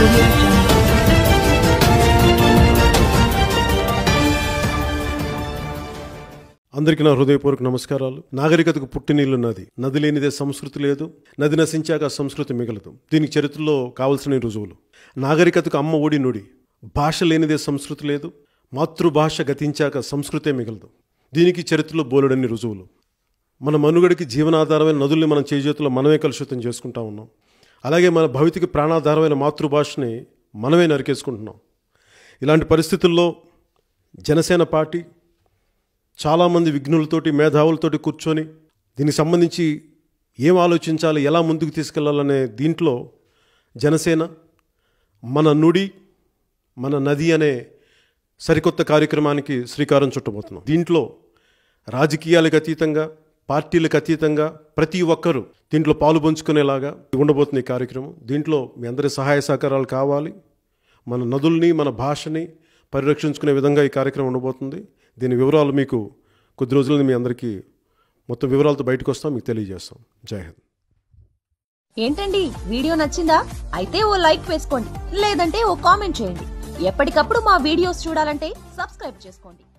audio jungle. అందరికీ నా హృదయపూర్వక నమస్కారాలు నాగరికతకు పుట్టినీళ్ళు నది నది లేనిదే సంస్కృతి లేదు నది నశించాక ఆ సంస్కృతి మిగలదు దీనికి చరిత్రలో కావలసిన రుజువులు నాగరికతకు అమ్మ ఒడి నుడి భాష లేనిదే సంస్కృతి లేదు మాతృభాష గతించాక సంస్కృతే మిగలదు దీనికి చరిత్రలో బోలెడన్ని రుజువులు మన మనుగడికి జీవనాధారమైన నదుల్ని మనం చేజేతుల్లో మనమే కలుషితం చేసుకుంటా ఉన్నాం అలాగే మన భవితికి ప్రాణాధారమైన మాతృభాషని మనమే నరికేసుకుంటున్నాం ఇలాంటి పరిస్థితుల్లో జనసేన పార్టీ చాలామంది విఘ్నులతోటి మేధావులతోటి కూర్చొని దీనికి సంబంధించి ఏం ఆలోచించాలి ఎలా ముందుకు తీసుకెళ్లాలనే దీంట్లో జనసేన మన నుడి మన నది అనే సరికొత్త కార్యక్రమానికి శ్రీకారం చుట్టబోతున్నాం దీంట్లో రాజకీయాలకు అతీతంగా పార్టీలకు అతీతంగా ప్రతి ఒక్కరూ దీంట్లో పాలు పంచుకునేలాగా ఉండబోతుంది ఈ కార్యక్రమం దీంట్లో మీ అందరి సహాయ సహకారాలు కావాలి మన నదుల్ని మన భాషని పరిరక్షించుకునే విధంగా ఈ కార్యక్రమం ఉండబోతుంది దీని వివరాలు మీకు కొద్ది రోజులని మీ అందరికీ మొత్తం వివరాలతో బయటకు వస్తాం మీకు తెలియజేస్తాం జై హింద్ ఏంటండి వీడియో నచ్చిందా అయితే ఓ లైక్ వేసుకోండి లేదంటే ఓ కామెంట్ చేయండి ఎప్పటికప్పుడు మా వీడియోస్ చూడాలంటే సబ్స్క్రైబ్ చేసుకోండి